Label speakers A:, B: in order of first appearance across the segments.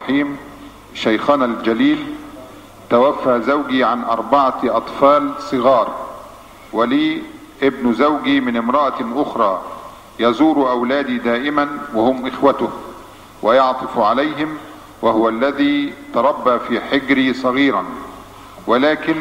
A: الرحيم شيخنا الجليل توفى زوجي عن أربعة أطفال صغار ولي ابن زوجي من امرأة أخرى يزور أولادي دائما وهم إخوته ويعطف عليهم وهو الذي تربى في حجري صغيرا ولكن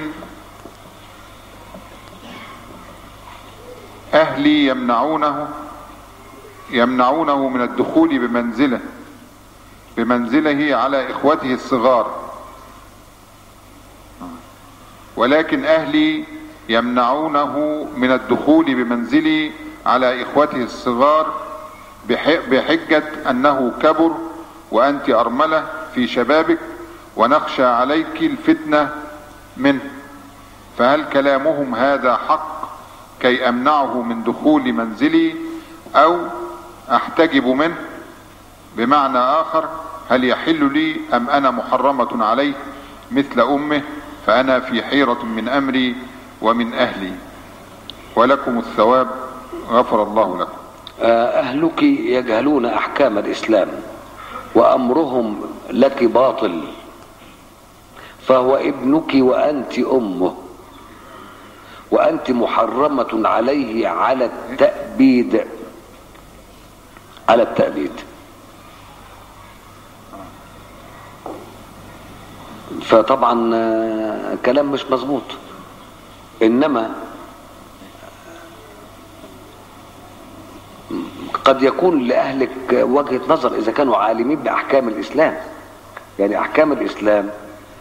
A: أهلي يمنعونه يمنعونه من الدخول بمنزله بمنزله على إخوته الصغار ولكن أهلي يمنعونه من الدخول بمنزلي على إخوته الصغار بحجة أنه كبر وأنت أرملة في شبابك ونخشى عليك الفتنة منه فهل كلامهم هذا حق كي أمنعه من دخول منزلي أو أحتجب منه بمعنى آخر هل يحل لي أم أنا محرمة عليه مثل أمه فأنا في حيرة من أمري ومن أهلي ولكم الثواب غفر الله لكم
B: أهلك يجهلون أحكام الإسلام وأمرهم لك باطل فهو ابنك وأنت أمه وأنت محرمة عليه على التأبيد على التأبيد فطبعا كلام مش مظبوط انما قد يكون لاهلك وجهه نظر اذا كانوا عالمين باحكام الاسلام يعني احكام الاسلام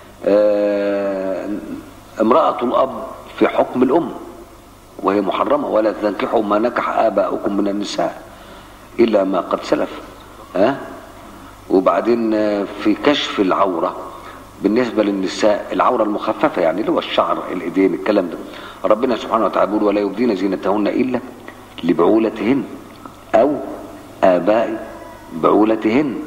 B: امراه الاب في حكم الام وهي محرمه ولا تنكحوا ما نكح اباؤكم من النساء الا ما قد سلف ها وبعدين في كشف العوره بالنسبه للنساء العوره المخففه يعني اللي هو الشعر الايدين الكلام ده ربنا سبحانه وتعالى بيقول ولا يبدين زينتهن الا لبعولتهن او اباء بعولتهن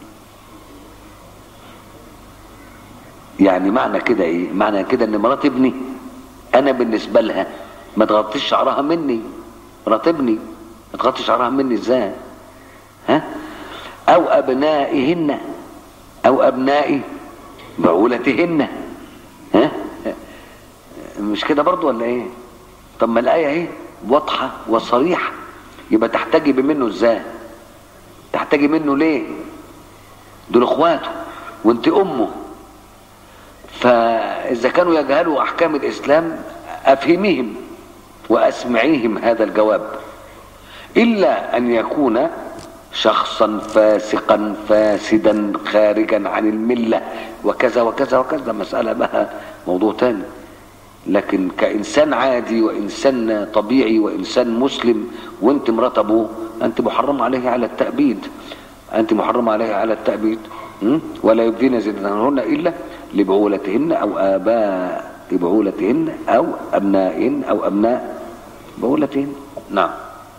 B: يعني معنى كده ايه معنى كده ان مرات ابني انا بالنسبه لها ما تغطيش شعرها مني مرات ابني ما تغطيش شعرها مني ازاي ها او ابنائهن او ابنائي بعولتهن ها مش كده برضو ولا ايه طب ما الايه اهي واضحه وصريحه يبقى تحتجب منه ازاي تحتجي منه ليه دول اخواته وانت امه فاذا كانوا يجهلوا احكام الاسلام افهميهم واسمعيهم هذا الجواب الا ان يكون شخصا فاسقا فاسدا خارجا عن المله وكذا وكذا وكذا مساله بها موضوع تاني لكن كانسان عادي وانسان طبيعي وانسان مسلم وانت مرات ابوه انت محرم عليه على التأبيد انت محرم عليه على التأبيد م? ولا يبدين زينتهن الا لبعولتهن او اباء بعولتهن او ابنائهن او ابناء بعولتهن نعم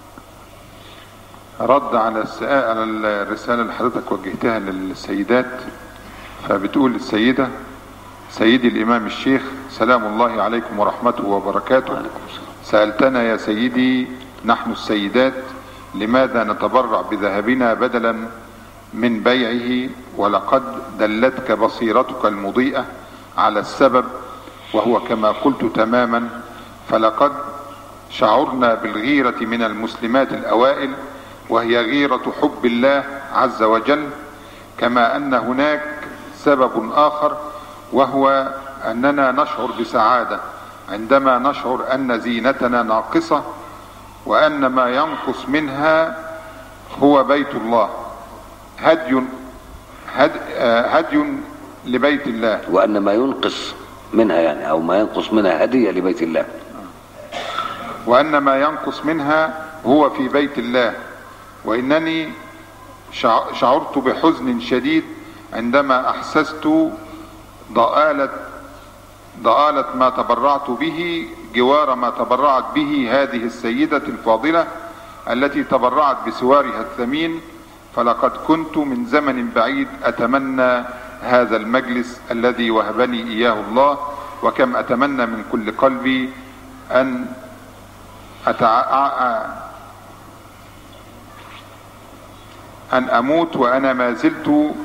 A: رد على السؤال على الرسالة اللي حضرتك وجهتها للسيدات فبتقول السيدة سيدي الإمام الشيخ سلام الله عليكم ورحمته وبركاته سألتنا يا سيدي نحن السيدات لماذا نتبرع بذهبنا بدلا من بيعه ولقد دلتك بصيرتك المضيئة على السبب وهو كما قلت تماما فلقد شعرنا بالغيرة من المسلمات الأوائل وهي غيرة حب الله عز وجل كما أن هناك سبب آخر وهو أننا نشعر بسعادة عندما نشعر أن زينتنا ناقصة وأن ما ينقص منها هو بيت الله هدي هدي, هدي لبيت الله
B: وأن ما ينقص منها يعني أو ما ينقص منها هدية لبيت الله
A: وأن ما ينقص منها هو في بيت الله وإنني شعرت بحزن شديد عندما أحسست ضآلة ضآلة ما تبرعت به جوار ما تبرعت به هذه السيدة الفاضلة التي تبرعت بسوارها الثمين فلقد كنت من زمن بعيد أتمنى هذا المجلس الذي وهبني إياه الله وكم أتمنى من كل قلبي أن أتع... أن أموت وأنا ما زلت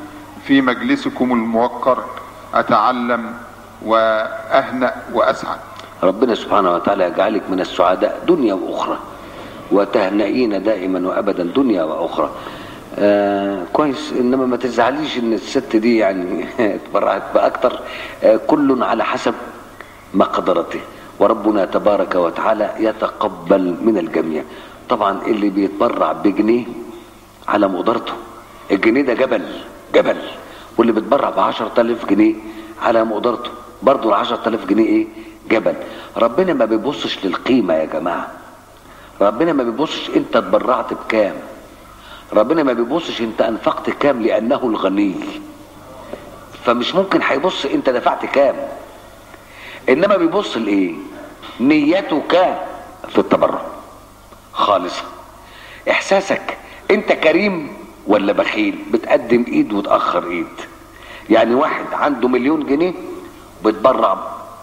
A: في مجلسكم الموقر أتعلم وأهنأ وأسعد
B: ربنا سبحانه وتعالى يجعلك من السعداء دنيا واخرى وتهنئين دائما وابدا دنيا واخرى آه كويس انما ما تزعليش ان الست دي يعني اتبرعت باكتر آه كل على حسب مقدرته وربنا تبارك وتعالى يتقبل من الجميع طبعا اللي بيتبرع بجنيه على مقدرته الجنيه ده جبل جبل واللي بيتبرع ب 10000 جنيه على مقدرته برضه ال 10000 جنيه ايه جبل ربنا ما بيبصش للقيمه يا جماعه ربنا ما بيبصش انت اتبرعت بكام ربنا ما بيبصش انت انفقت كام لانه الغني فمش ممكن هيبص انت دفعت كام انما بيبص لايه نيتك في التبرع خالصة احساسك انت كريم ولا بخيل بتقدم ايد وتاخر ايد يعني واحد عنده مليون جنيه بيتبرع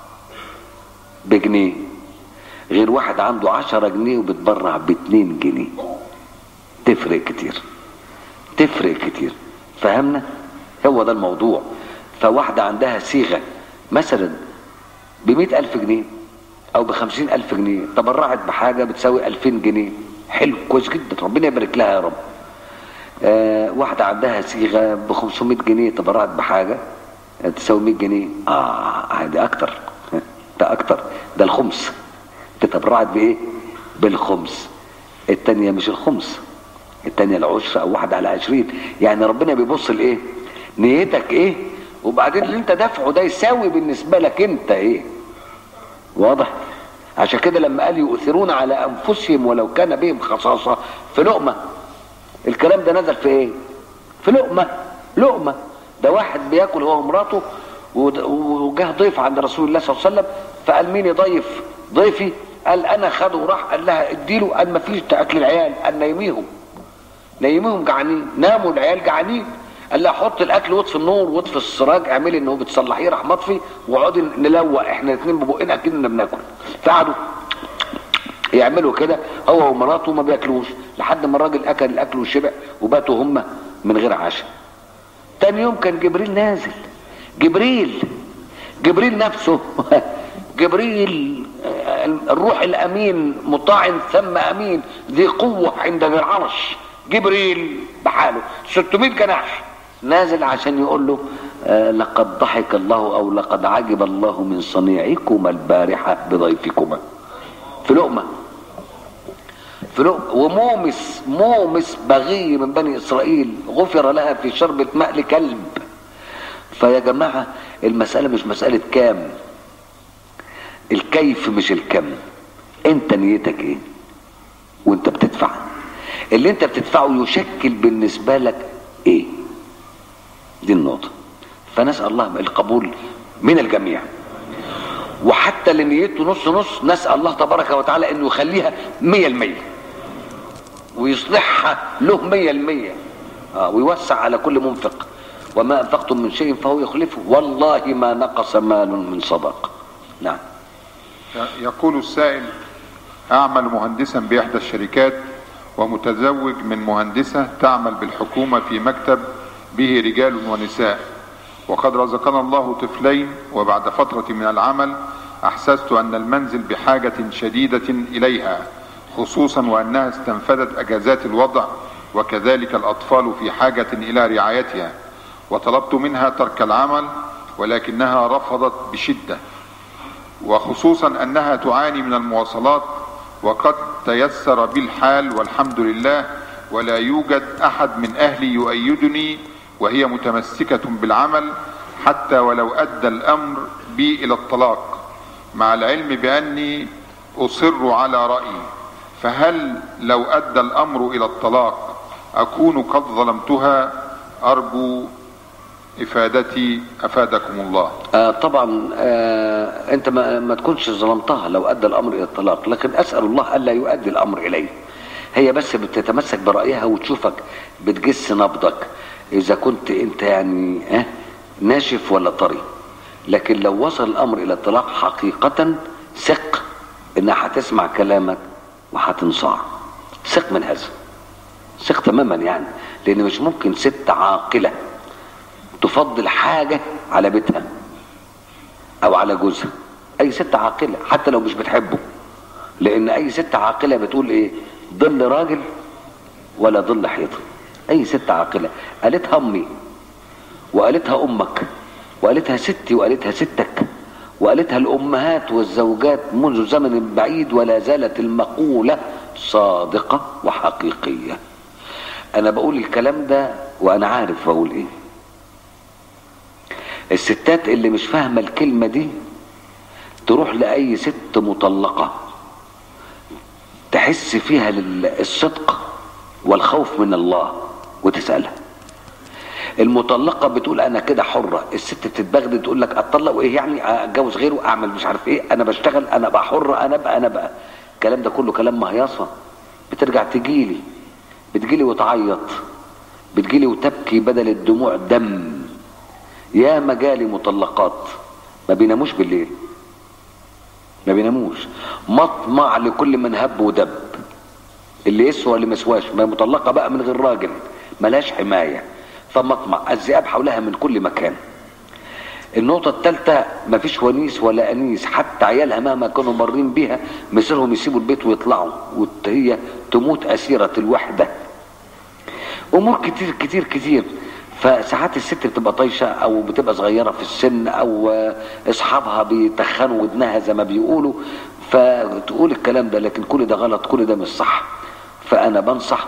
B: بجنيه غير واحد عنده عشرة جنيه وبتبرع باتنين جنيه تفرق كتير تفرق كتير فهمنا هو ده الموضوع فواحدة عندها صيغة مثلا بمئة ألف جنيه أو بخمسين ألف جنيه تبرعت بحاجة بتساوي ألفين جنيه حلو كويس جدا ربنا يبارك لها يا رب آه واحدة عندها صيغة ب 500 جنيه تبرعت بحاجة تساوي 100 جنيه اه دي أكتر ده أكتر ده الخمس تتبرعت بايه بالخمس التانية مش الخمس التانية العشر او واحد على عشرين يعني ربنا بيبص لايه نيتك ايه وبعدين اللي انت دافعه ده يساوي بالنسبة لك انت ايه واضح عشان كده لما قال يؤثرون على انفسهم ولو كان بهم خصاصة في لقمة الكلام ده نزل في ايه في لقمة لقمة ده واحد بياكل هو ومراته وجه ضيف عند رسول الله صلى الله عليه وسلم فقال مين يضيف ضيفي قال انا خده وراح قال لها اديله قال ما فيش اكل العيال قال نيميهم نيميهم جعانين ناموا العيال جعانين قال لها حط الاكل واطفي النور واطفي السراج اعملي انه بتصلحيه راح مطفي واقعدي نلوق احنا الاثنين ببقنا كأننا بناكل فقعدوا يعملوا كده هو ومراته ما بياكلوش لحد ما الراجل اكل الاكل وشبع وباتوا هم من غير عشاء تاني يوم كان جبريل نازل جبريل جبريل نفسه جبريل الروح الامين مطاع ثم امين ذي قوه عند ذي العرش جبريل بحاله 600 جناح نازل عشان يقول له آه لقد ضحك الله او لقد عجب الله من صنيعكما البارحه بضيفكما في لقمه في لقمه ومومس مومس بغي من بني اسرائيل غفر لها في شربة ماء لكلب فيا جماعه المساله مش مساله كام الكيف مش الكم انت نيتك ايه وانت بتدفع اللي انت بتدفعه يشكل بالنسبة لك ايه دي النقطة فنسأل الله القبول من الجميع وحتى اللي نيته نص نص نسأل الله تبارك وتعالى انه يخليها مية المية ويصلحها له مية المية آه ويوسع على كل منفق وما انفقتم من شيء فهو يخلفه والله ما نقص مال من صدقه نعم
A: يقول السائل أعمل مهندسا بإحدى الشركات ومتزوج من مهندسة تعمل بالحكومة في مكتب به رجال ونساء وقد رزقنا الله طفلين وبعد فترة من العمل أحسست أن المنزل بحاجة شديدة إليها خصوصا وأنها استنفذت أجازات الوضع وكذلك الأطفال في حاجة إلى رعايتها وطلبت منها ترك العمل ولكنها رفضت بشدة وخصوصا انها تعاني من المواصلات وقد تيسر بي الحال والحمد لله ولا يوجد احد من اهلي يؤيدني وهي متمسكة بالعمل حتى ولو ادى الامر بي الى الطلاق مع العلم باني اصر على رايي فهل لو ادى الامر الى الطلاق اكون قد ظلمتها ارجو افادتي افادكم الله
B: آه طبعا آه انت ما, ما تكونش ظلمتها لو ادى الامر الى الطلاق لكن اسال الله الا يؤدي الامر اليه هي بس بتتمسك برايها وتشوفك بتجس نبضك اذا كنت انت يعني اه ناشف ولا طري لكن لو وصل الامر الى الطلاق حقيقه ثق انها هتسمع كلامك وهتنصاع ثق من هذا ثق تماما يعني لان مش ممكن ست عاقله تفضل حاجة على بيتها او على جوزها اي ست عاقلة حتى لو مش بتحبه لان اي ست عاقلة بتقول ايه ظل راجل ولا ظل حيطة اي ست عاقلة قالتها امي وقالتها امك وقالتها ستي وقالتها ستك وقالتها الامهات والزوجات منذ زمن بعيد ولا زالت المقولة صادقة وحقيقية انا بقول الكلام ده وانا عارف بقول ايه الستات اللي مش فاهمة الكلمة دي تروح لأي ست مطلقة تحس فيها لل- الصدق والخوف من الله وتسألها المطلقة بتقول أنا كده حرة الست بتتبغدد تقول لك أطلق وإيه يعني أتجوز غيره أعمل مش عارف إيه أنا بشتغل أنا بقى حرة أنا بقى أنا بقى الكلام ده كله كلام مهيصة بترجع تجيلي بتجيلي وتعيط بتجيلي وتبكي بدل الدموع دم يا مجالي مطلقات ما بيناموش بالليل ما بيناموش مطمع لكل من هب ودب اللي يسوى اللي ما يسواش ما هي مطلقه بقى من غير راجل ملهاش حمايه فمطمع الذئاب حولها من كل مكان النقطة الثالثة مفيش ونيس ولا أنيس حتى عيالها مهما كانوا مارين بيها مصيرهم يسيبوا البيت ويطلعوا وهي تموت أسيرة الوحدة امور كتير كتير كتير فساعات الست بتبقى طايشه او بتبقى صغيره في السن او آه، اصحابها بيتخنوا ودنها زي ما بيقولوا فتقول الكلام ده لكن كل ده غلط كل ده مش صح فانا بنصح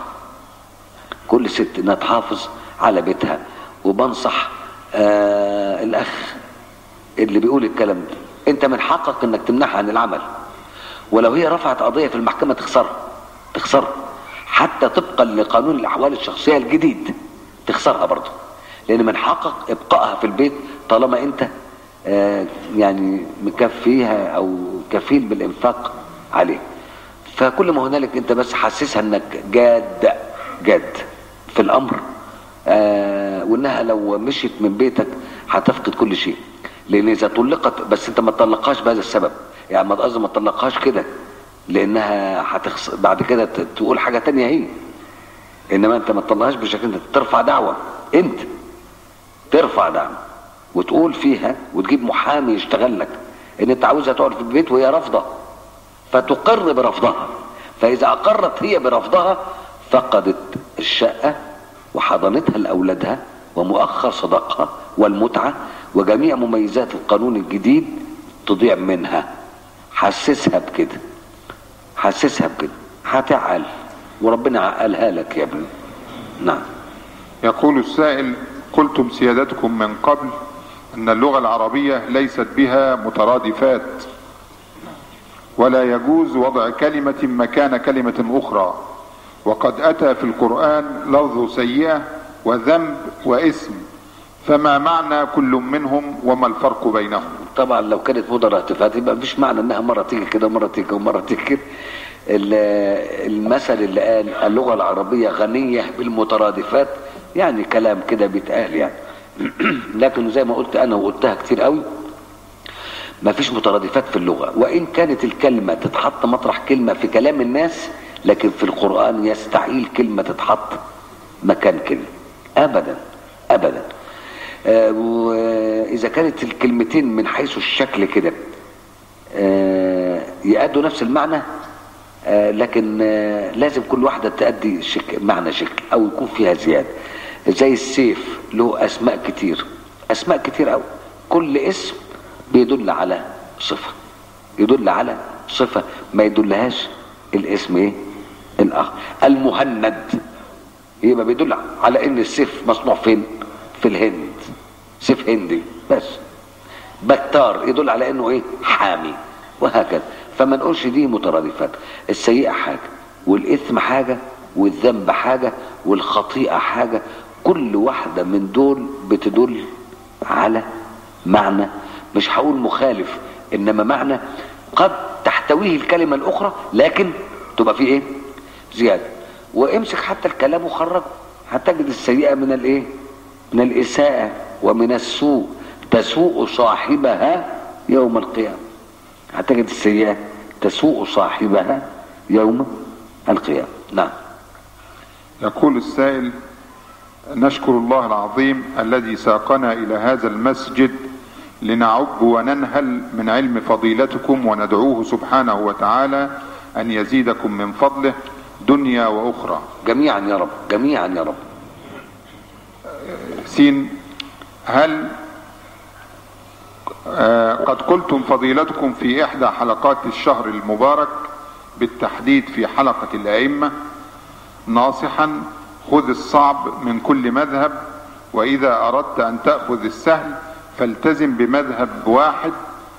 B: كل ست انها تحافظ على بيتها وبنصح آه الاخ اللي بيقول الكلام ده انت من حقك انك تمنعها عن العمل ولو هي رفعت قضيه في المحكمه تخسرها تخسرها حتى طبقا لقانون الاحوال الشخصيه الجديد تخسرها برضه لان من حقك ابقائها في البيت طالما انت آه، يعني مكفيها او كفيل بالانفاق عليه فكل ما هنالك انت بس حسسها انك جاد جاد في الامر آه وانها لو مشيت من بيتك هتفقد كل شيء لان اذا طلقت بس انت ما تطلقهاش بهذا السبب يعني ما قصدي ما تطلقهاش كده لانها هتخس بعد كده ت- تقول حاجه تانية هي انما انت ما تطلقهاش بشكل انت ترفع دعوه انت ترفع دعوه وتقول فيها وتجيب محامي يشتغل لك ان انت عاوزها تقعد في البيت وهي رافضه فتقر برفضها فاذا اقرت هي برفضها فقدت الشقه وحضنتها لاولادها ومؤخر صداقها والمتعه وجميع مميزات القانون الجديد تضيع منها حسسها بكده حسسها بكده هتعقل وربنا عقلها لك يا ابني نعم
A: يقول السائل قلتم سيادتكم من قبل أن اللغة العربية ليست بها مترادفات ولا يجوز وضع كلمة مكان كلمة أخرى وقد أتى في القرآن لفظ سيئة وذنب واسم فما معنى كل منهم وما الفرق بينهم
B: طبعا لو كانت مترادفات يبقى مفيش معنى انها مره تيجي كده ومره تيجي ومره تيجي كده ال- المثل اللي قال اللغه العربيه غنيه بالمترادفات يعني كلام كده بيتقال يعني لكن زي ما قلت انا وقلتها كتير قوي مفيش مترادفات في اللغه وان كانت الكلمه تتحط مطرح كلمه في كلام الناس لكن في القران يستحيل كلمه تتحط مكان كلمه ابدا ابدا آه، واذا كانت الكلمتين من حيث الشكل كده آه، يأدوا نفس المعنى آه، لكن آه، لازم كل واحدة تأدي شك... معنى شكل أو يكون فيها زيادة زي السيف له أسماء كتير أسماء كتير أوي كل اسم بيدل على صفة يدل على صفة ما يدلهاش الاسم ايه الآخر المهند يبقى بيدل على ان السيف مصنوع فين في الهند سيف هندي بس بتار يدل على انه ايه حامي وهكذا فما نقولش دي مترادفات السيئة حاجة والإثم حاجة والذنب حاجة والخطيئة حاجة كل واحدة من دول بتدل على معنى مش هقول مخالف إنما معنى قد تحتويه الكلمة الأخرى لكن تبقى فيه إيه زيادة وامسك حتى الكلام وخرجه هتجد السيئة من الإيه من الإساءة ومن السوء تسوء صاحبها يوم القيامة هتجد السيئة تسوء صاحبها يوم القيامة نعم
A: يقول السائل نشكر الله العظيم الذي ساقنا إلى هذا المسجد لنعب وننهل من علم فضيلتكم وندعوه سبحانه وتعالى أن يزيدكم من فضله دنيا وأخرى
B: جميعا يا رب جميعا يا رب
A: سين هل آه، قد قلتم فضيلتكم في إحدى حلقات الشهر المبارك بالتحديد في حلقة الأئمة ناصحا خذ الصعب من كل مذهب وإذا أردت أن تأخذ السهل فالتزم بمذهب واحد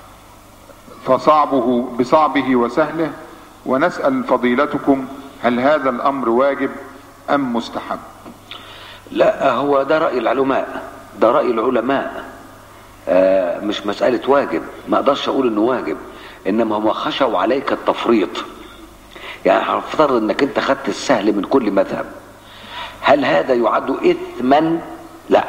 A: فصعبه بصعبه وسهله ونسأل فضيلتكم هل هذا الأمر واجب أم مستحب
B: لا هو ده رأي العلماء ده رأي العلماء آه مش مسألة واجب ما اقدرش اقول انه واجب انما هم خشوا عليك التفريط يعني هنفترض انك انت خدت السهل من كل مذهب هل هذا يعد اثما لا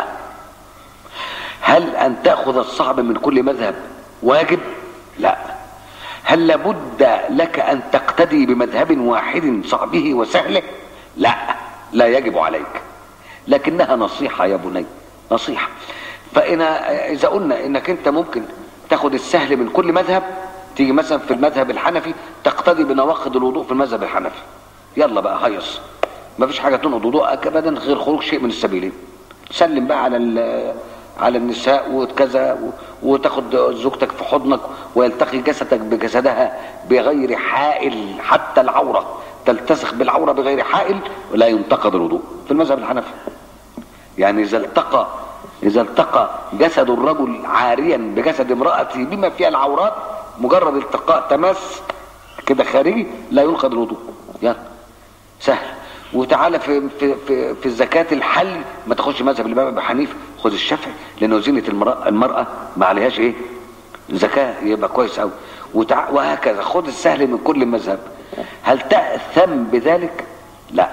B: هل ان تاخذ الصعب من كل مذهب واجب لا هل لابد لك ان تقتدي بمذهب واحد صعبه وسهله لا لا يجب عليك لكنها نصيحة يا بني نصيحة فإن إذا قلنا إنك أنت ممكن تاخد السهل من كل مذهب تيجي مثلا في المذهب الحنفي تقتدي بنواقض الوضوء في المذهب الحنفي يلا بقى هيص ما فيش حاجة تنقض وضوءك أبدا غير خروج شيء من السبيلين سلم بقى على ال- على النساء وكذا و- وتاخد زوجتك في حضنك ويلتقي جسدك بجسدها بغير حائل حتى العورة تلتصق بالعورة بغير حائل ولا ينتقض الوضوء في المذهب الحنفي يعني إذا التقى إذا التقى جسد الرجل عاريا بجسد امرأته بما فيها العورات مجرد التقاء تماس كده خارجي لا ينقض الوضوء يلا سهل وتعالى في في في, في الزكاة الحل ما تاخدش مذهب الإمام أبي حنيفة خد الشافعي لأنه زينة المرأة المرأة ما عليهاش إيه؟ زكاة يبقى كويس أوي وتع... وهكذا خد السهل من كل مذهب هل تأثم بذلك؟ لا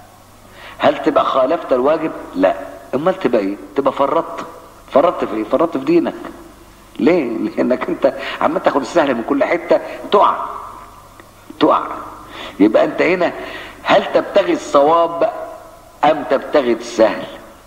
B: هل تبقى خالفت الواجب لا امال تبقى ايه تبقى فرطت فرطت في ايه فرطت في دينك ليه لانك انت عمال تاخد السهل من كل حته تقع تقع يبقى انت هنا هل تبتغي الصواب ام تبتغي السهل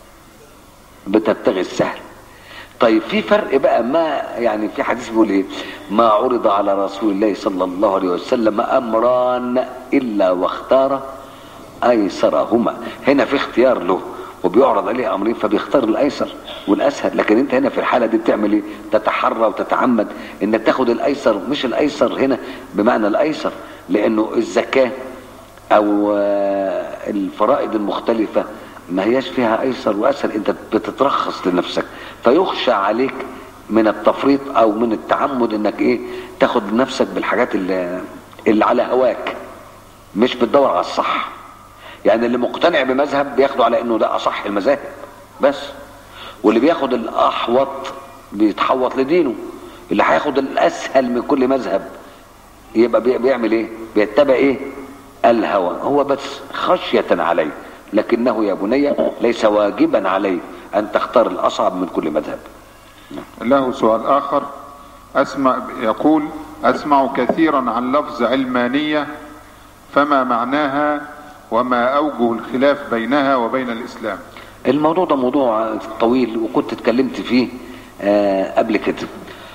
B: بتبتغي السهل طيب في فرق بقى ما يعني في حديث بيقول ايه ما عرض على رسول الله صلى الله عليه وسلم امران الا واختار ايسرهما هنا في اختيار له وبيعرض عليه امرين فبيختار الايسر والاسهل لكن انت هنا في الحاله دي بتعمل ايه تتحرى وتتعمد انك تاخد الايسر مش الايسر هنا بمعنى الايسر لانه الزكاه او آه، الفرائض المختلفه ما هياش فيها ايسر واسهل انت بتترخص لنفسك فيخشى عليك من التفريط او من التعمد انك ايه تاخد نفسك بالحاجات اللي, اللي على هواك مش بتدور على الصح يعني اللي مقتنع بمذهب بياخده على انه ده اصح المذاهب بس واللي بياخد الاحوط بيتحوط لدينه اللي هياخد الاسهل من كل مذهب يبقى بي- بيعمل ايه بيتبع ايه الهوى هو بس خشية عليه لكنه يا بني ليس واجبا عليه ان تختار الاصعب من كل مذهب
A: له سؤال آخر أسمع يقول أسمع كثيرا عن لفظ علمانية فما معناها وما أوجه الخلاف بينها وبين الإسلام
B: الموضوع ده موضوع طويل وكنت اتكلمت فيه آه، قبل كده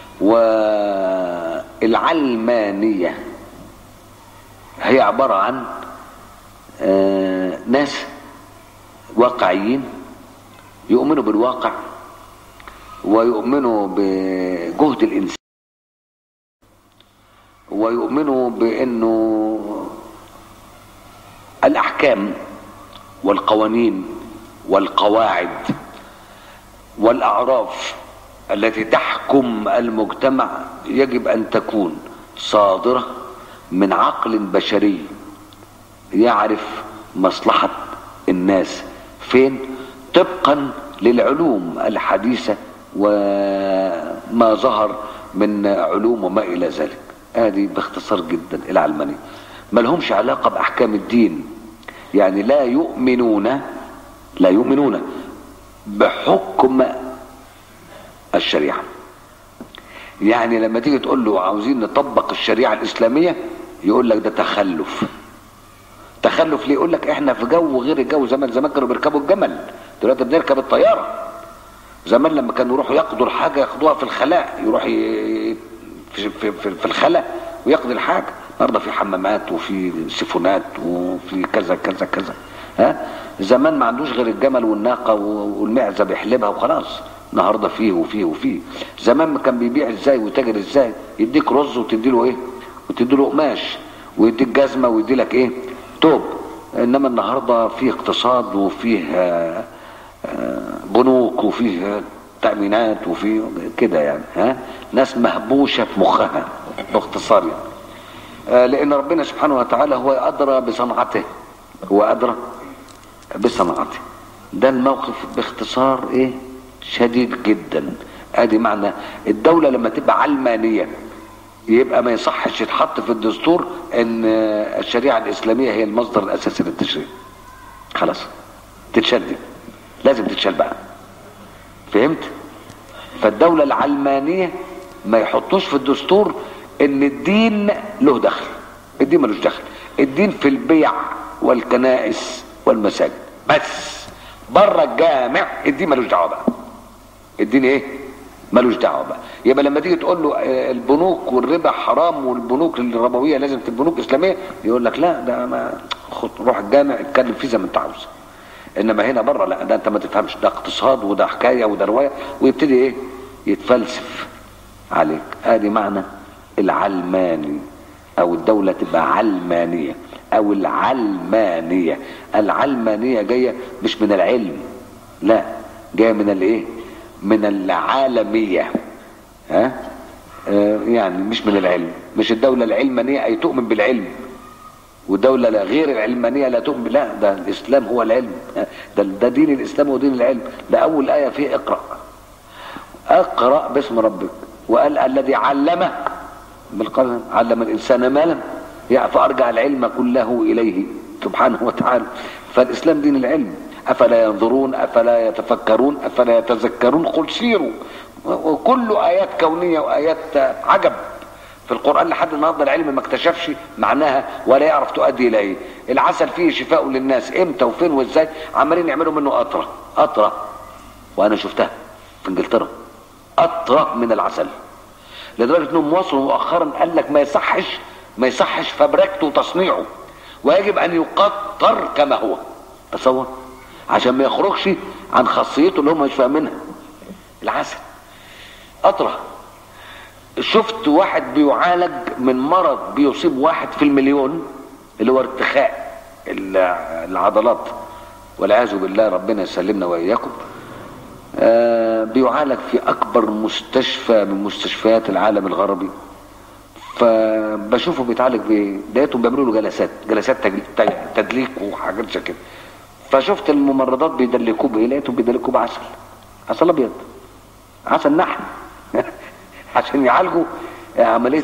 B: والعلمانية هي عبارة عن آه، ناس واقعيين يؤمنوا بالواقع ويؤمنوا بجهد الإنسان ويؤمنوا بأنه الأحكام والقوانين والقواعد والأعراف التي تحكم المجتمع يجب أن تكون صادرة من عقل بشري يعرف مصلحة الناس فين طبقا للعلوم الحديثة وما ظهر من علوم وما إلى ذلك هذه باختصار جدا العلمانية ما لهمش علاقة بأحكام الدين يعني لا يؤمنون لا يؤمنون بحكم الشريعة يعني لما تيجي تقول له عاوزين نطبق الشريعة الإسلامية يقول لك ده تخلف تخلف ليه يقول لك احنا في جو غير الجو زمان زمان كانوا بيركبوا الجمل دلوقتي بنركب الطياره زمان لما كانوا يروحوا يقضوا الحاجه ياخدوها في الخلاء يروح ي... في, في, في, في الخلاء ويقضي الحاجه النهارده في حمامات وفي سيفونات وفي كذا كذا كذا ها زمان ما عندوش غير الجمل والناقه والمعزه بيحلبها وخلاص النهارده فيه وفيه وفيه زمان ما كان بيبيع ازاي ويتاجر ازاي يديك رز وتديله ايه وتديله قماش ويديك جزمه ويديلك ايه توب انما النهارده فيه اقتصاد وفيه آه، آه، بنوك وفيه تأمينات وفيه كده يعني ها ناس مهبوشة في مخها باختصار يعني آه، لأن ربنا سبحانه وتعالى هو أدرى بصنعته هو أدرى بصنعته ده الموقف باختصار ايه شديد جدا ادي معنى الدولة لما تبقى علمانية يبقى ما يصحش يتحط في الدستور ان الشريعة الاسلامية هي المصدر الاساسي للتشريع خلاص تتشال دي لازم تتشال بقى فهمت فالدولة العلمانية ما يحطوش في الدستور ان الدين له دخل الدين ملوش دخل الدين في البيع والكنائس والمساجد بس بره الجامع الدين ملوش دعوه بقى الدين ايه ملوش دعوه بقى يبقى لما تيجي تقول له آه، البنوك والربا حرام والبنوك الربويه لازم تبقى بنوك اسلاميه يقول لك لا ده ما خد روح الجامع اتكلم فيه زي ما انت عاوز انما هنا بره لا ده انت ما تفهمش ده اقتصاد وده حكايه وده روايه ويبتدي ايه يتفلسف عليك ادي معنى العلماني او الدوله تبقى علمانيه او العلمانيه العلمانيه جايه مش من العلم لا جايه من الايه من العالميه ها آه يعني مش من العلم مش الدوله العلمانيه اي تؤمن بالعلم ودولة لا غير العلمانية لا تؤمن لا ده الإسلام هو العلم ده, ده دين الإسلام هو دين العلم ده أول آية فيه اقرأ اقرأ باسم ربك وقال الذي علمك بالقلم علم الإنسان ما لم يعرف فأرجع العلم كله إليه سبحانه وتعالى فالإسلام دين العلم أفلا ينظرون أفلا يتفكرون أفلا يتذكرون قل سيروا وكل آيات كونية وآيات عجب في القرآن لحد النهارده العلم ما اكتشفش معناها ولا يعرف تؤدي الى ايه العسل فيه شفاء للناس امتى وفين وازاي عمالين يعملوا منه قطره قطره وانا شفتها في انجلترا قطره من العسل لدرجه انهم وصلوا مؤخرا قال لك ما يصحش ما يصحش فبركته وتصنيعه ويجب ان يقطر كما هو تصور عشان ما يخرجش عن خاصيته اللي هم مش فاهمينها العسل قطره شفت واحد بيعالج من مرض بيصيب واحد في المليون اللي هو ارتخاء العضلات والعياذ بالله ربنا يسلمنا واياكم آه بيعالج في اكبر مستشفى من مستشفيات العالم الغربي فبشوفه بيتعالج بايه لقيتهم بيعملوا له جلسات جلسات تدليك وحاجات زي كده فشفت الممرضات بيدلكوه بايه لقيتهم بيدلكوه بعسل عسل ابيض عسل نحل عشان يعالجوا عمليه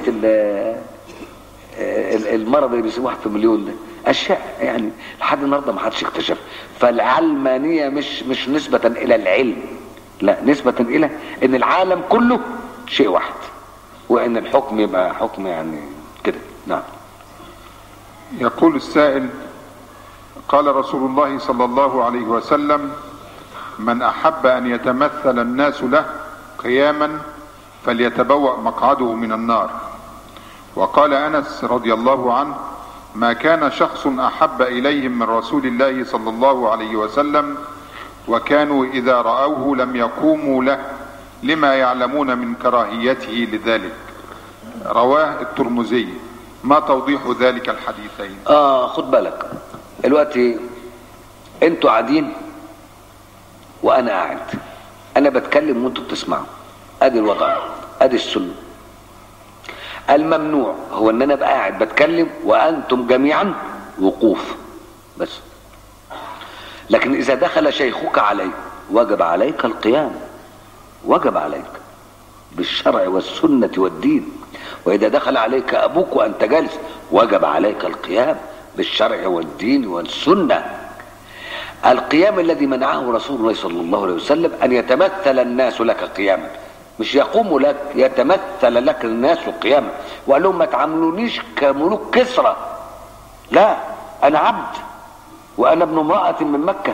B: المرض اللي بيصيب واحد في مليون ده اشياء يعني لحد النهارده ما حدش اكتشف فالعلمانيه مش مش نسبه الى العلم لا نسبه الى ان العالم كله شيء واحد وان الحكم يبقى حكم يعني كده نعم
A: يقول السائل قال رسول الله صلى الله عليه وسلم من احب ان يتمثل الناس له قياما فليتبوأ مقعده من النار وقال انس رضي الله عنه ما كان شخص احب اليهم من رسول الله صلى الله عليه وسلم وكانوا اذا راوه لم يقوموا له لما يعلمون من كراهيته لذلك رواه الترمذي ما توضيح ذلك الحديثين
B: اه خد بالك دلوقتي انتوا قاعدين وانا قاعد انا بتكلم وانتوا بتسمعوا ادي الوضع ادي السنه الممنوع هو ان انا ابقى قاعد بتكلم وانتم جميعا وقوف بس لكن اذا دخل شيخك عليك وجب عليك القيام وجب عليك بالشرع والسنة والدين وإذا دخل عليك أبوك وأنت جالس وجب عليك القيام بالشرع والدين والسنة القيام الذي منعه رسول الله صلى الله عليه وسلم أن يتمثل الناس لك قياما مش يقوم لك يتمثل لك الناس قياما وقال لهم ما تعاملونيش كملوك كسرى لا انا عبد وانا ابن امرأة من مكة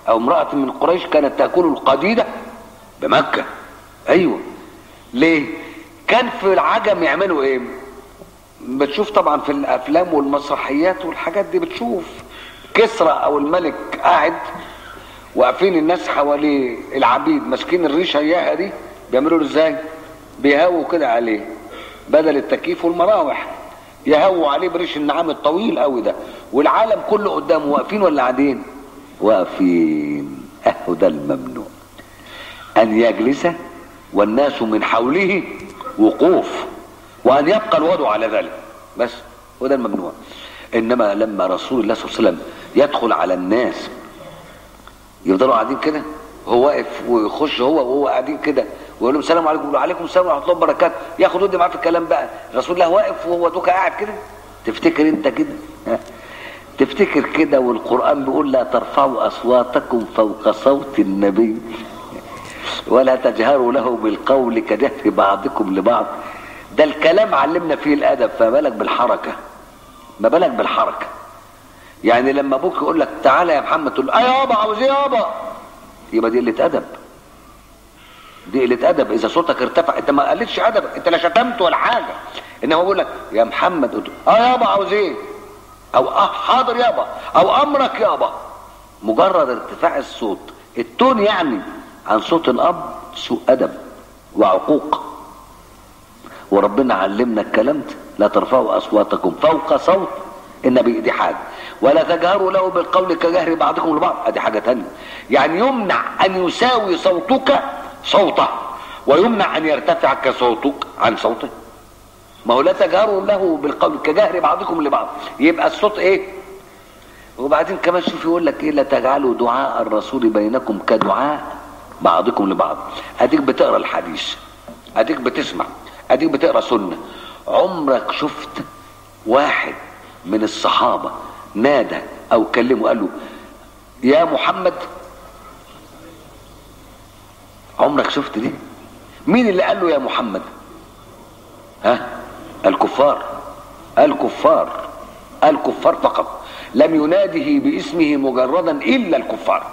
B: او امرأة من قريش كانت تأكل القديدة بمكة ايوه ليه كان في العجم يعملوا ايه بتشوف طبعا في الافلام والمسرحيات والحاجات دي بتشوف كسرى او الملك قاعد واقفين الناس حواليه العبيد ماسكين الريشه اياها دي بيعملوا له ازاي بيهووا كده عليه بدل التكييف والمراوح يهووا عليه بريش النعام الطويل قوي ده والعالم كله قدامه واقفين ولا قاعدين واقفين اهو ده الممنوع ان يجلس والناس من حوله وقوف وان يبقى الوضع على ذلك بس وده الممنوع انما لما رسول الله صلى الله عليه وسلم يدخل على الناس يفضلوا قاعدين كده هو واقف ويخش هو وهو قاعدين كده ويقول لهم السلام عليكم وعليكم السلام ورحمه الله وبركاته ياخد ودي معاه في الكلام بقى رسول الله واقف وهو دوكا قاعد كده تفتكر انت كده ها؟ تفتكر كده والقران بيقول لا ترفعوا اصواتكم فوق صوت النبي ولا تجهروا له بالقول كجهر بعضكم لبعض ده الكلام علمنا فيه الادب فما بالك بالحركه ما بالك بالحركه يعني لما ابوك يقول لك تعالى يا محمد تقول له اه يابا عاوز ايه يابا يبقى دي قله ادب دي قله ادب اذا صوتك ارتفع انت ما قلتش ادب انت لا شتمت ولا حاجه انما بقول لك يا محمد قلت له، اه يابا عاوز ايه او اه حاضر يابا او امرك يابا مجرد ارتفاع الصوت التون يعني عن صوت الاب سوء ادب وعقوق وربنا علمنا الكلام ده لا ترفعوا اصواتكم فوق صوت النبي دي حاجه ولا تجهروا له بالقول كجهر بعضكم لبعض ادي حاجه تانية يعني يمنع ان يساوي صوتك صوته ويمنع ان يرتفع كصوتك عن صوته ما هو لا تجهروا له بالقول كجهر بعضكم لبعض يبقى الصوت ايه وبعدين كمان شوف يقول لك ايه لا تجعلوا دعاء الرسول بينكم كدعاء بعضكم لبعض اديك بتقرا الحديث اديك بتسمع اديك بتقرا سنه عمرك شفت واحد من الصحابه نادى او كلمه قال له يا محمد عمرك شفت دي مين اللي قال له يا محمد ها الكفار الكفار الكفار فقط لم يناده باسمه مجردا الا الكفار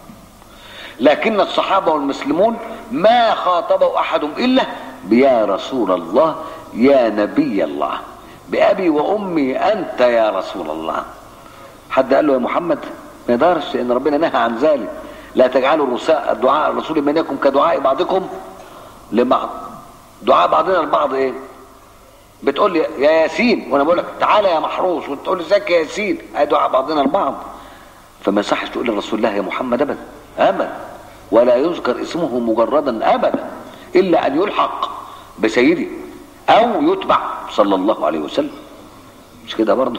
B: لكن الصحابه والمسلمون ما خاطبوا احد الا بيا رسول الله يا نبي الله بابي وامي انت يا رسول الله حد قال له يا محمد ما يقدرش ان ربنا نهى عن ذلك لا تجعلوا الرساء الدعاء الرسول بينكم كدعاء بعضكم لبعض دعاء بعضنا البعض ايه بتقول لي يا ياسين وانا بقول لك تعالى يا محروس وتقول لي ازيك يا ياسين ادي دعاء بعضنا البعض فما يصحش تقول لرسول الله يا محمد ابدا ابدا ولا يذكر اسمه مجردا ابدا الا ان يلحق بسيدي او يتبع صلى الله عليه وسلم مش كده برضه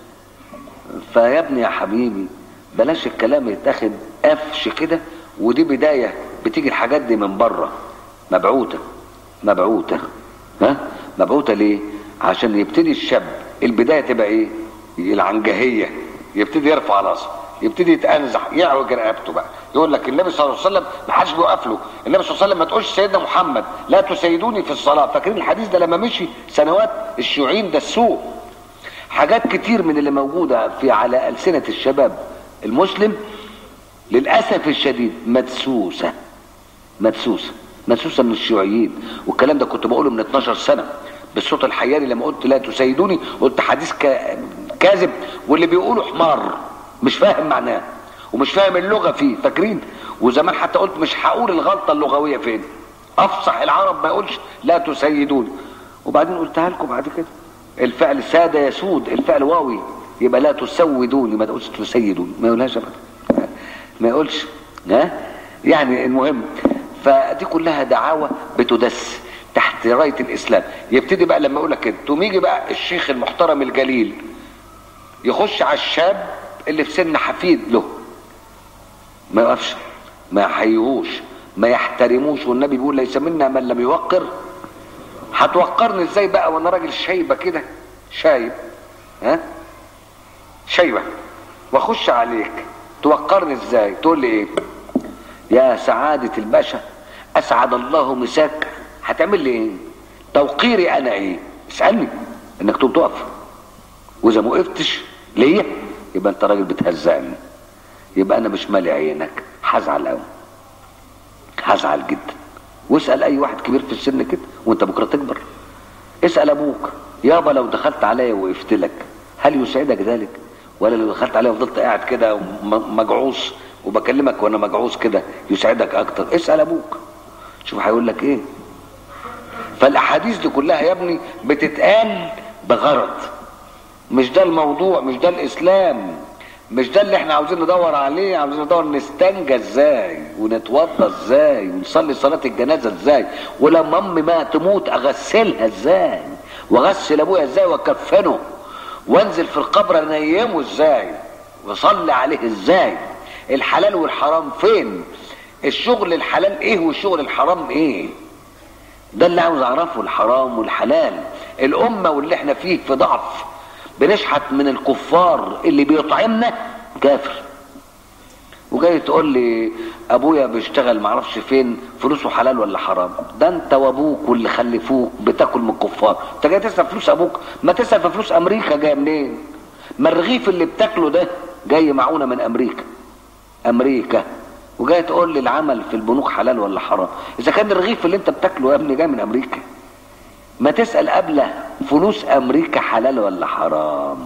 B: فيا ابني يا حبيبي بلاش الكلام يتاخد قفش كده ودي بدايه بتيجي الحاجات دي من بره مبعوثه مبعوثه ها مبعوثه ليه عشان يبتدي الشاب البدايه تبقى ايه العنجهيه يبتدي يرفع راسه يبتدي يتأنزح يعوج رقبته بقى يقول لك النبي صلى الله عليه وسلم ما حدش بيوقف له النبي صلى الله عليه وسلم ما تقولش سيدنا محمد لا تسيدوني في الصلاه فاكرين الحديث ده لما مشي سنوات الشيوعيين ده السوء حاجات كتير من اللي موجوده في على السنه الشباب المسلم للاسف الشديد مدسوسه مدسوسه مدسوسه من الشيوعيين والكلام ده كنت بقوله من 12 سنه بالصوت الحياني لما قلت لا تسيدوني قلت حديث كا- كاذب واللي بيقوله حمار مش فاهم معناه ومش فاهم اللغه فيه فاكرين وزمان حتى قلت مش هقول الغلطه اللغويه فين افصح العرب ما يقولش لا تسيدوني وبعدين قلتها لكم بعد كده الفعل ساد يسود الفعل واوي يبقى لا تسودوني ما تقولش تسيدوني ما يقولهاش ابدا ما يقولش ها يعني المهم فدي كلها دعاوى بتدس تحت رايه الاسلام يبتدي بقى لما يقول لك كده تقوم يجي بقى الشيخ المحترم الجليل يخش على الشاب اللي في سن حفيد له ما يقفش ما يحييهوش ما يحترموش والنبي بيقول ليس منا من لم يوقر هتوقرني ازاي بقى وانا راجل شايبه كده شايب ها شايبه واخش عليك توقرني ازاي تقول لي ايه يا سعادة الباشا اسعد الله مساك هتعمل لي ايه توقيري انا ايه اسألني انك تقوم تقف واذا ما وقفتش ليا يبقى انت راجل بتهزقني يبقى انا مش مالي عينك هزعل قوي هزعل جدا واسال اي واحد كبير في السن كده وانت بكره تكبر اسال ابوك يابا لو دخلت عليا وقفت لك هل يسعدك ذلك ولا لو دخلت عليا وفضلت قاعد كده وم- مجعوص وبكلمك وانا مجعوص كده يسعدك اكتر اسال ابوك شوف هيقول لك ايه فالاحاديث دي كلها يا ابني بتتقال بغرض مش ده الموضوع مش ده الاسلام مش ده اللي احنا عاوزين ندور عليه عاوزين ندور نستنجى ازاي ونتوضى ازاي ونصلي صلاة الجنازة ازاي ولما امي ما تموت اغسلها ازاي واغسل ابويا ازاي واكفنه وانزل في القبر انيمه ازاي واصلي عليه ازاي الحلال والحرام فين الشغل الحلال ايه والشغل الحرام ايه ده اللي عاوز اعرفه الحرام والحلال الامه واللي احنا فيه في ضعف بنشحت من الكفار اللي بيطعمنا كافر وجاي تقول لي ابويا بيشتغل معرفش فين فلوسه حلال ولا حرام ده انت وابوك واللي خلفوك بتاكل من الكفار انت جاي تسال فلوس ابوك ما تسال في فلوس امريكا جايه منين ما الرغيف اللي بتاكله ده جاي معونه من امريكا امريكا وجاي تقول لي العمل في البنوك حلال ولا حرام اذا كان الرغيف اللي انت بتاكله يا ابني جاي من امريكا ما تسال قبله فلوس امريكا حلال ولا حرام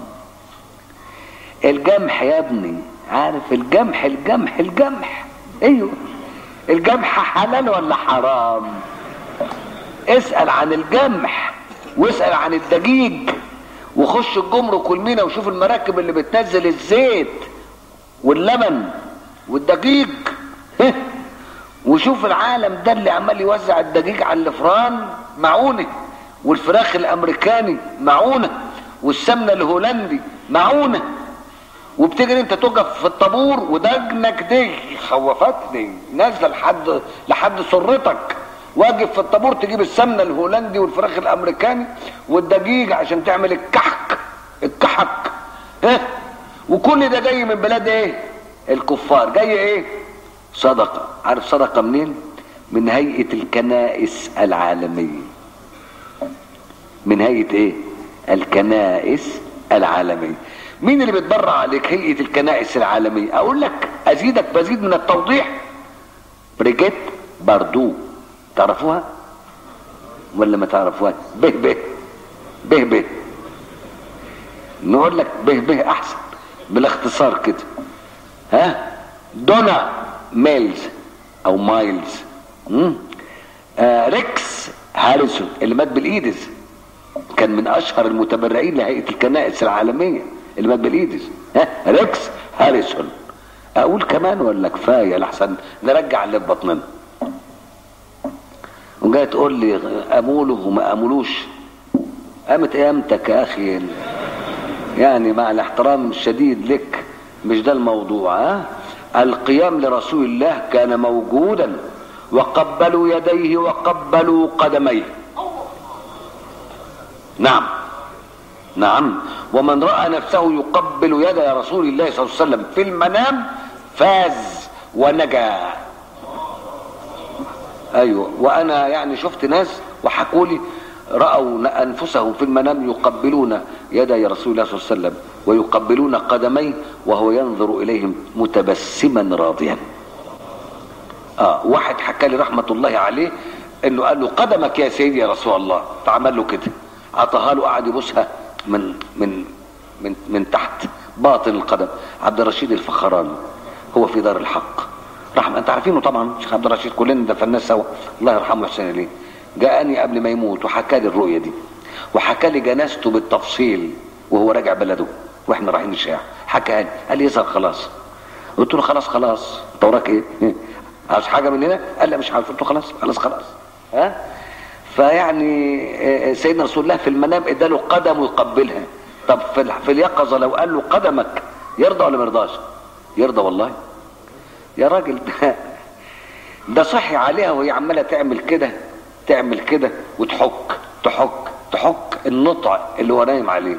B: الجمح يا ابني عارف الجمح الجمح الجمح ايوه الجمح حلال ولا حرام اسال عن الجمح واسال عن الدجيج وخش الجمرك والمينا وشوف المراكب اللي بتنزل الزيت واللبن والدقيق ها؟ وشوف العالم ده اللي عمال يوزع الدقيق على الفران معونه والفراخ الامريكاني معونه والسمنه الهولندي معونه وبتجري انت تقف في الطابور ودجنك دي خوفتني نازله لحد لحد سرتك واقف في الطابور تجيب السمنه الهولندي والفراخ الامريكاني والدقيق عشان تعمل الكحك الكحك ها وكل ده جاي من بلاد ايه الكفار جاي ايه صدقه عارف صدقه منين من هيئه الكنائس العالميه من هيئه ايه الكنائس العالميه مين اللي بيتبرع عليك هيئه الكنائس العالميه اقول لك ازيدك مزيد من التوضيح بريجيت باردو تعرفوها ولا ما تعرفوها به به به به نقول لك به به احسن بالاختصار كده ها دونا ميلز او مايلز مم؟ آه ريكس هاريسون اللي مات بالايدز كان من اشهر المتبرعين لهيئه الكنائس العالميه اللي مات بالايدز ها ريكس هاريسون اقول كمان ولا كفايه لحسن نرجع اللي في بطننا وجاي تقول لي اموله وما امولوش قامت قيامتك يا اخي يعني مع الاحترام الشديد لك مش ده الموضوع ها القيام لرسول الله كان موجودا وقبلوا يديه وقبلوا قدميه نعم نعم ومن راى نفسه يقبل يد رسول الله صلى الله عليه وسلم في المنام فاز ونجا ايوه وانا يعني شفت ناس وحكوا لي راوا انفسهم في المنام يقبلون يدي رسول الله صلى الله عليه وسلم ويقبلون قدميه وهو ينظر اليهم متبسما راضيا اه واحد حكى لي رحمه الله عليه انه قال له قدمك يا سيدي يا رسول الله فعمل له كده عطاها له قعد يبوسها من من من من تحت باطن القدم عبد الرشيد الفخراني هو في دار الحق رحمة انت عارفينه طبعا شيخ عبد الرشيد كلنا دفناه سوا الله يرحمه ويحسن اليه جاءني قبل ما يموت وحكى لي الرؤيه دي وحكى لي جنازته بالتفصيل وهو راجع بلده واحنا رايحين الشارع حكى لي قال لي يظهر خلاص قلت له خلاص خلاص انت وراك ايه عاوز حاجه من هنا قال لا مش عاوز قلت له خلاص خلاص خلاص ها فيعني سيدنا رسول الله في المنام اداله قدم ويقبلها طب في, في اليقظه لو قال له قدمك يرضى ولا ما يرضاش يرضى والله يا راجل ده ده صحي عليها وهي عماله تعمل كده تعمل كده وتحك تحك تحك النطع اللي هو نايم عليه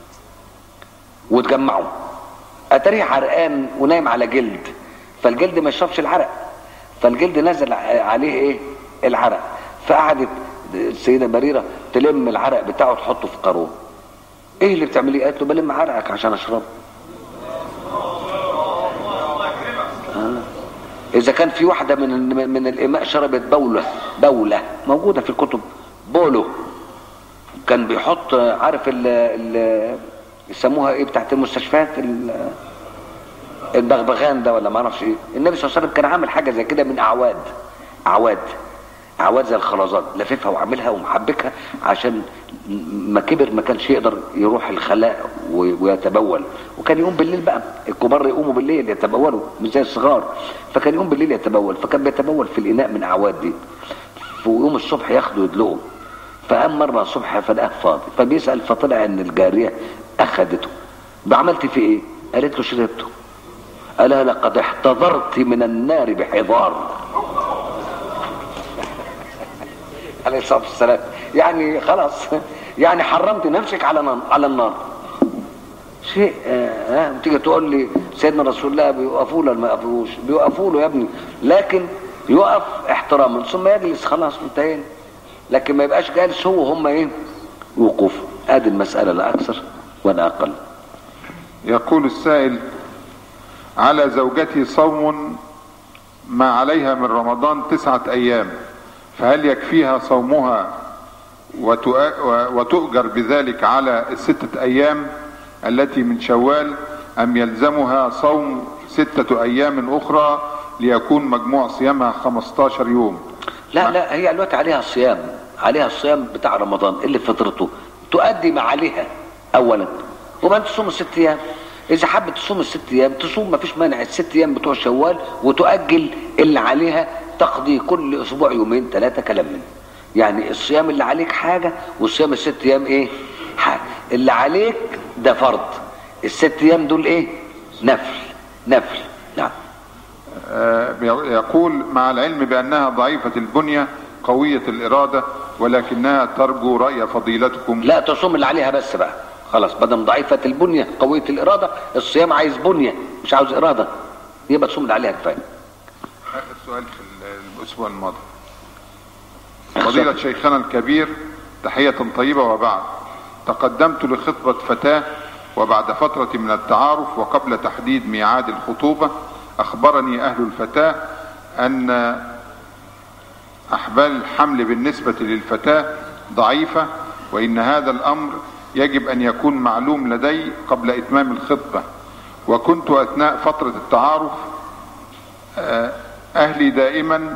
B: وتجمعه اتاريه عرقان ونايم على جلد فالجلد ما يشربش العرق فالجلد نزل عليه ايه العرق فقعدت السيده بريره تلم العرق بتاعه وتحطه في قاروره ايه اللي بتعمليه قالت له بلم عرقك عشان اشربه اذا كان في واحده من من الاماء شربت بوله بوله موجوده في الكتب بولو كان بيحط عارف ال ال يسموها ايه بتاعت المستشفيات ال- البغبغان ده ولا ما اعرفش ايه النبي صلى الله عليه وسلم كان عامل حاجه زي كده من اعواد اعواد اعواد زي الخرزات لففها وعاملها ومحبكها عشان ما كبر ما كانش يقدر يروح الخلاء و- ويتبول وكان يقوم بالليل بقى الكبار يقوموا بالليل يتبولوا مش زي الصغار فكان يقوم بالليل يتبول فكان بيتبول في الاناء من اعواد دي ويقوم الصبح ياخده يدلقه فقام مرة الصبح فلقاه فاضي فبيسأل فطلع ان الجارية اخدته عملت في ايه قالت له شربته قالها لقد احتضرت من النار بحضار عليه الصلاة والسلام يعني خلاص يعني حرمت نفسك على نار على النار شيء آه ها تيجي تقول لي سيدنا رسول الله بيوقفوا له ولا ما يوقفوش بيوقفوا له يا ابني لكن يقف احتراما ثم يجلس خلاص انتهينا لكن ما يبقاش جالس هو هم ايه وقوف ادي المسألة لا اكثر ولا اقل
A: يقول السائل على زوجتي صوم ما عليها من رمضان تسعة أيام فهل يكفيها صومها وتؤ- وتؤجر بذلك على الستة أيام التي من شوال أم يلزمها صوم ستة أيام أخرى ليكون مجموع صيامها 15 يوم
B: لا لا هي دلوقتي عليها الصيام عليها الصيام بتاع رمضان اللي فطرته تؤدي ما عليها اولا وبعدين تصوم الست ايام اذا حبت تصوم الست ايام تصوم ما فيش مانع الست ايام بتوع شوال وتؤجل اللي عليها تقضي كل اسبوع يومين ثلاثه كلام من يعني الصيام اللي عليك حاجه والصيام الست ايام ايه حاجه اللي عليك ده فرض الست ايام دول ايه نفل نفل نعم
A: آه، يقول مع العلم بأنها ضعيفة البنية قوية الإرادة ولكنها ترجو رأي فضيلتكم
B: لا تصوم اللي عليها بس بقى خلاص بدل ضعيفة البنية قوية الإرادة الصيام عايز بنية مش عاوز إرادة يبقى تصوم اللي عليها كفاية
A: آخر سؤال في الأسبوع الماضي فضيلة شيخنا الكبير تحية طيبة وبعد تقدمت لخطبة فتاة وبعد فترة من التعارف وقبل تحديد ميعاد الخطوبة أخبرني أهل الفتاة أن أحبال الحمل بالنسبة للفتاة ضعيفة وإن هذا الأمر يجب أن يكون معلوم لدي قبل إتمام الخطبة وكنت أثناء فترة التعارف آه، أهلي دائما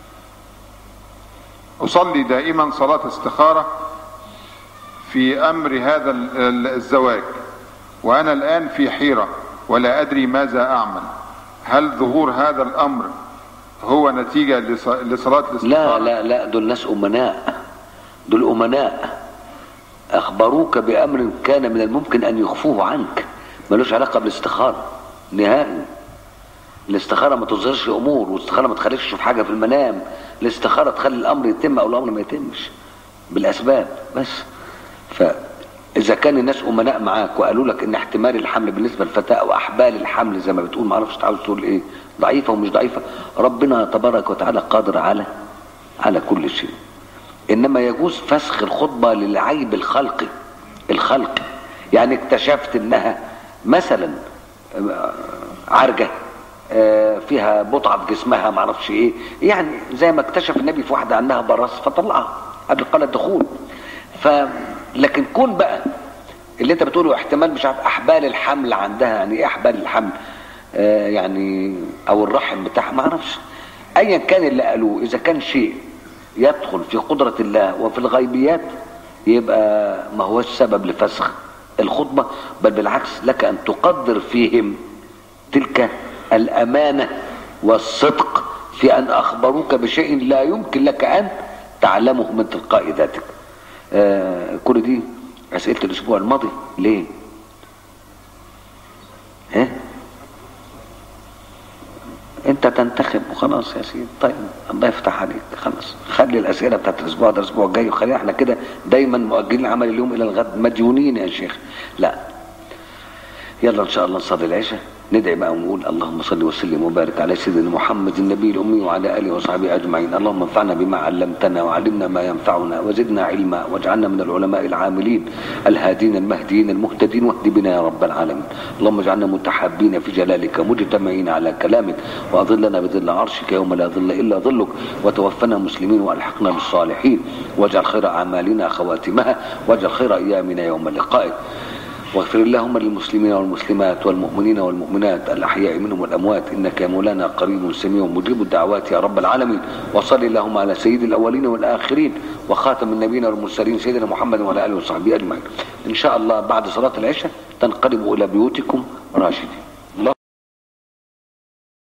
A: أصلي دائما صلاة استخارة في أمر هذا ال- ال- الزواج وأنا الآن في حيرة ولا أدري ماذا أعمل هل ظهور هذا الأمر هو نتيجة لص- لصلاة
B: لا
A: الاستخارة
B: لا لا دول ناس أمناء دول أمناء أخبروك بأمر كان من الممكن أن يخفوه عنك ملوش علاقة بالاستخارة نهائي الاستخارة ما تظهرش أمور والاستخارة ما تخليكش تشوف حاجة في المنام الاستخارة تخلي الأمر يتم أو الأمر ما يتمش بالأسباب بس فإذا كان الناس أمناء معاك وقالوا لك إن احتمال الحمل بالنسبة للفتاة أو أحبال الحمل زي ما بتقول ما اعرفش عاوز تقول إيه ضعيفة ومش ضعيفة ربنا تبارك وتعالى قادر على على كل شيء انما يجوز فسخ الخطبه للعيب الخلقي الخلقي يعني اكتشفت انها مثلا آه، عرجه آه، فيها بطعه في جسمها ما اعرفش ايه يعني زي ما اكتشف النبي في واحده عندها براس فطلعها قبل قال الدخول ف لكن كون بقى اللي انت بتقوله احتمال مش عارف احبال الحمل عندها يعني ايه احبال الحمل آه يعني او الرحم بتاعها ما اعرفش ايا كان اللي قالوه اذا كان شيء يدخل في قدرة الله وفي الغيبيات يبقى ما هو السبب لفسخ الخطبة بل بالعكس لك أن تقدر فيهم تلك الأمانة والصدق في أن أخبروك بشيء لا يمكن لك أن تعلمه من تلقاء ذاتك آه كل دي أسئلة الأسبوع الماضي ليه؟ ها؟ انت تنتخب وخلاص يا سيدي طيب الله يفتح عليك خلاص خلي الاسئله بتاعت الاسبوع ده الاسبوع الجاي وخلينا احنا كده دايما مؤجلين عمل اليوم الى الغد مديونين يا شيخ لا يلا ان شاء الله نصلي العشاء ندعي بقى ونقول اللهم صل وسلم وبارك على سيدنا محمد النبي الأمي وعلى آله وصحبه أجمعين اللهم انفعنا بما علمتنا وعلمنا ما ينفعنا وزدنا علما واجعلنا من العلماء العاملين الهادين المهديين المهتدين واهد بنا يا رب العالمين اللهم اجعلنا متحابين في جلالك مجتمعين على كلامك وأظلنا بظل عرشك يوم لا ظل إلا ظلك وتوفنا مسلمين وألحقنا بالصالحين واجعل خير أعمالنا خواتمها واجعل خير أيامنا يوم لقائك واغفر اللهم للمسلمين والمسلمات والمؤمنين والمؤمنات الأحياء منهم والأموات إنك يا مولانا قريب سميع مجيب الدعوات يا رب العالمين وصل اللهم على سيد الأولين والآخرين وخاتم النبيين والمرسلين سيدنا محمد وعلى آله وصحبه أجمعين إن شاء الله بعد صلاة العشاء تنقلبوا إلى بيوتكم راشدين